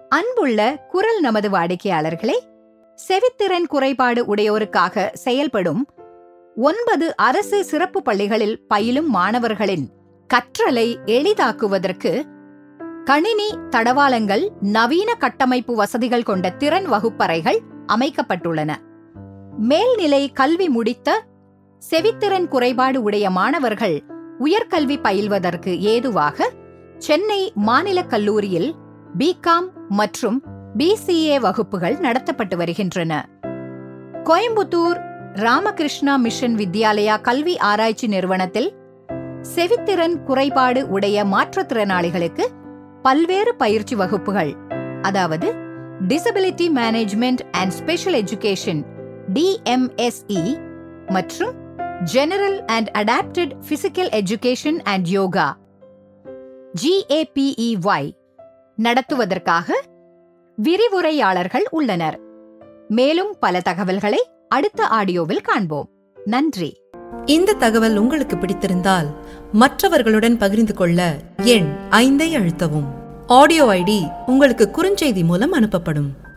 அன்புள்ள குரல் நமது வாடிக்கையாளர்களே செவித்திறன் குறைபாடு உடையோருக்காக செயல்படும் ஒன்பது அரசு சிறப்பு பள்ளிகளில் பயிலும் மாணவர்களின் கற்றலை எளிதாக்குவதற்கு கணினி தடவாளங்கள் நவீன கட்டமைப்பு வசதிகள் கொண்ட திறன் வகுப்பறைகள் அமைக்கப்பட்டுள்ளன மேல்நிலை கல்வி முடித்த செவித்திறன் குறைபாடு உடைய மாணவர்கள் உயர்கல்வி பயில்வதற்கு ஏதுவாக சென்னை மாநில கல்லூரியில் பிகாம் மற்றும் பிசிஏ வகுப்புகள் நடத்தப்பட்டு வருகின்றன கோயம்புத்தூர் ராமகிருஷ்ணா மிஷன் வித்யாலயா கல்வி ஆராய்ச்சி நிறுவனத்தில் செவித்திறன் குறைபாடு உடைய மாற்றுத்திறனாளிகளுக்கு பல்வேறு பயிற்சி வகுப்புகள் அதாவது disability management and special education DMSE மற்றும் general and adapted physical education and yoga GAPEY நடத்துவதற்காக விரிவுரையாளர்கள் உள்ளனர் மேலும் பல தகவல்களை அடுத்த ஆடியோவில் காண்போம் நன்றி இந்த தகவல் உங்களுக்கு பிடித்திருந்தால் மற்றவர்களுடன் பகிர்ந்து கொள்ள எண் ஐந்தை அழுத்தவும் ஆடியோ ஐடி உங்களுக்கு குறுஞ்செய்தி மூலம் அனுப்பப்படும்